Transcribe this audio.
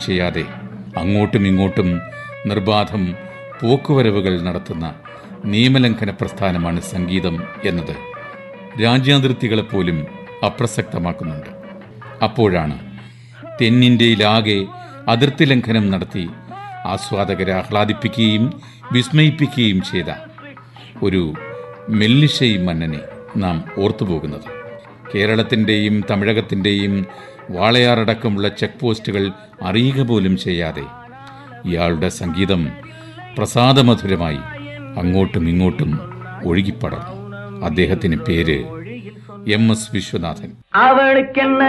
ചെയ്യാതെ അങ്ങോട്ടും ഇങ്ങോട്ടും നിർബാധം പോക്കുവരവുകൾ നടത്തുന്ന നിയമലംഘന പ്രസ്ഥാനമാണ് സംഗീതം എന്നത് രാജ്യാതിർത്തികളെപ്പോലും അപ്രസക്തമാക്കുന്നുണ്ട് അപ്പോഴാണ് തെന്നിന്ത്യയിലാകെ അതിർത്തി ലംഘനം നടത്തി ആസ്വാദകരെ ആഹ്ലാദിപ്പിക്കുകയും വിസ്മയിപ്പിക്കുകയും ചെയ്ത ഒരു മെല്ലിശൈ മന്നനെ നാം ഓർത്തുപോകുന്നത് കേരളത്തിൻ്റെയും തമിഴകത്തിൻ്റെയും വാളയാറടക്കമുള്ള ചെക്ക് പോസ്റ്റുകൾ അറിയുക പോലും ചെയ്യാതെ ഇയാളുടെ സംഗീതം പ്രസാദമധുരമായി അങ്ങോട്ടും ഇങ്ങോട്ടും ഒഴുകിപ്പടർന്നു അദ്ദേഹത്തിന് പേര് എം എസ് വിശ്വനാഥൻ അവளுக்கென்ன